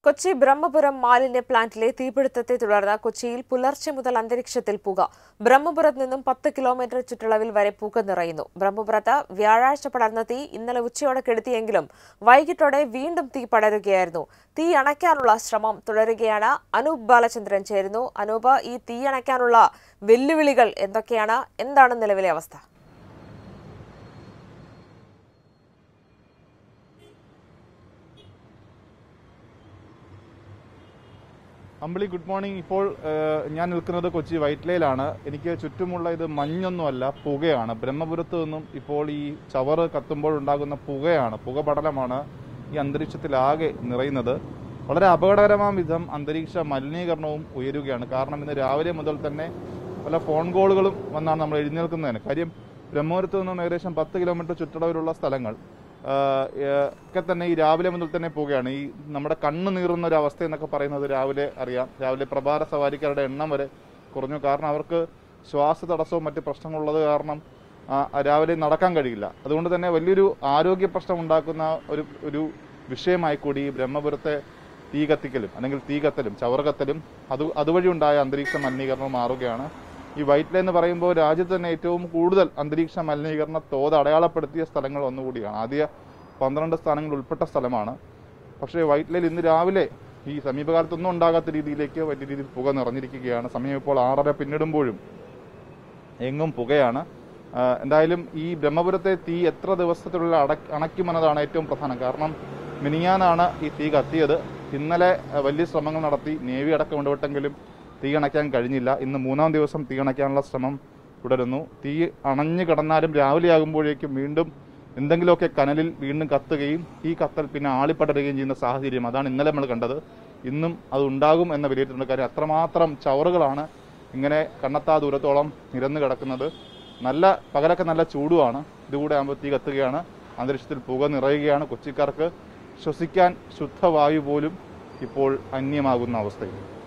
കൊച്ചി ബ്രഹ്മപുരം മാലിന്യ പ്ലാന്റിലെ തീപിടുത്തത്തെ തുടർന്ന് കൊച്ചിയിൽ പുലർച്ചെ മുതൽ അന്തരീക്ഷത്തിൽ പുക ബ്രഹ്മപുരത്ത് നിന്നും പത്ത് കിലോമീറ്റർ ചുറ്റളവിൽ വരെ പുക നിറയുന്നു ബ്രഹ്മപുരത്ത് വ്യാഴാഴ്ച പടർന്ന തീ ഇന്നലെ ഉച്ചയോടെ കെടുത്തിയെങ്കിലും വൈകിട്ടോടെ വീണ്ടും തീ പടരുകയായിരുന്നു തീ അണയ്ക്കാനുള്ള ശ്രമം തുടരുകയാണ് അനൂപ് ബാലചന്ദ്രൻ ചേരുന്നു അനൂപ് ഈ തീ അണയ്ക്കാനുള്ള വെല്ലുവിളികൾ എന്തൊക്കെയാണ് എന്താണ് നിലവിലെ അവസ്ഥ അമ്പിളി ഗുഡ് മോർണിംഗ് ഇപ്പോൾ ഏഹ്, ഞാൻ നിൽക്കുന്നത് കൊച്ചി വൈറ്റ്ലയിലാണ് എനിക്ക് ചുറ്റുമുള്ള ഇത് മഞ്ഞൊന്നുമല്ല പുകയാണ് ബ്രഹ്മപുരത്ത് നിന്നും ഇപ്പോൾ ഈ ചവറ് കത്തുമ്പോൾ ഉണ്ടാകുന്ന പുകയാണ് പുകപടലമാണ് ഈ അന്തരീക്ഷത്തിലാകെ നിറയുന്നത് വളരെ അപകടകരമായ വിധം അന്തരീക്ഷ മലിനീകരണവും ഉയരുകയാണ് കാരണം ഇന്ന് രാവിലെ മുതൽ തന്നെ പല ഫോൺ കോളുകളും വന്നാണ് നമ്മൾ എഴുന്നേൽക്കുന്നതിന് കാര്യം ബ്രഹ്മപുരത്ത് നിന്നും ഏകദേശം പത്ത് കിലോമീറ്റർ ചുറ്റളവിലുള്ള സ്ഥലങ്ങൾ ആഹ് ഏഹ് ഒക്കെ തന്നെ ഈ രാവിലെ മുതൽ തന്നെ പോവുകയാണ് ഈ നമ്മുടെ കണ്ണ് നീറുന്ന ഒരു അവസ്ഥ എന്നൊക്കെ പറയുന്നത് രാവിലെ അറിയാം രാവിലെ പ്രഭാത സവാരിക്കാരുടെ എണ്ണം വരെ കുറഞ്ഞു കാരണം അവർക്ക് ശ്വാസ തടസ്സവും മറ്റ് പ്രശ്നങ്ങളുള്ളത് കാരണം ആ, രാവിലെ നടക്കാൻ കഴിയില്ല അതുകൊണ്ട് തന്നെ വലിയൊരു ആരോഗ്യ പ്രശ്നം ഉണ്ടാക്കുന്ന ഒരു ഒരു വിഷയമായി കൂടി ഈ ബ്രഹ്മപുരത്തെ തീ കത്തിക്കലും അല്ലെങ്കിൽ തീ കത്തലും ചവറ് കത്തലും അത് അതുവഴി ഉണ്ടായ അന്തരീക്ഷ മലിനീകരണം മാറുകയാണ് ഈ വൈറ്റ് ലൈൻ എന്ന് പറയുമ്പോൾ രാജ്യത്ത് തന്നെ ഏറ്റവും കൂടുതൽ അന്തരീക്ഷ മലിനീകരണ തോത് അടയാളപ്പെടുത്തിയ സ്ഥലങ്ങൾ ഒന്നുകൂടിയാണ് ആദ്യ പന്ത്രണ്ട് സ്ഥാനങ്ങൾ ഉൾപ്പെട്ട സ്ഥലമാണ് പക്ഷേ വൈറ്റ് ലൈൻ ഇന്ന് രാവിലെ ഈ സമീപകാലത്തൊന്നും ഉണ്ടാകാത്ത രീതിയിലേക്ക് വലിയ രീതിയിൽ പുക നിറഞ്ഞിരിക്കുകയാണ് സമയം ഇപ്പോൾ ആറര പിന്നിടുമ്പോഴും എങ്ങും പുകയാണ് ആ, എന്തായാലും ഈ ബ്രഹ്മപുരത്തെ തീ എത്ര ദിവസത്തിലുള്ള അട അണയ്ക്കുമെന്നതാണ് ഏറ്റവും പ്രധാനം കാരണം മിനിയാനാണ് ഈ തീ കത്തിയത് ഇന്നലെ ആ, വലിയ ശ്രമങ്ങൾ നടത്തി നേവി അടക്കം ഇടപെട്ടെങ്കിലും തീ അണയ്ക്കാൻ കഴിഞ്ഞില്ല ഇന്ന് മൂന്നാം ദിവസം തീ അണയ്ക്കാനുള്ള ശ്രമം തുടരുന്നു തീ അണഞ്ഞു കിടന്നാലും രാവിലെ ആകുമ്പോഴേക്കും വീണ്ടും എന്തെങ്കിലുമൊക്കെ കനലിൽ വീണ്ടും കത്തുകയും ഈ കത്തൽ പിന്നെ ആളിപ്പടരുകയും ചെയ്യുന്ന സാഹചര്യം അതാണ് ഇന്നലെ നമ്മൾ കണ്ടത് ഇന്നും അത് ഉണ്ടാകും എന്ന വിലയിരുത്തുന്ന കാര്യം അത്രമാത്രം ചവറുകളാണ് ഇങ്ങനെ കണ്ണത്താ ദൂരത്തോളം നിരന്നു കിടക്കുന്നത് നല്ല പകലൊക്കെ നല്ല ചൂടുമാണ് ഇതുകൂടെ ആകുമ്പോൾ തീ കത്തുകയാണ് അന്തരീക്ഷത്തിൽ പുക നിറയുകയാണ് കൊച്ചിക്കാർക്ക് ശ്വസിക്കാൻ ശുദ്ധവായു പോലും ഇപ്പോൾ അന്യമാകുന്ന അവസ്ഥയിൽ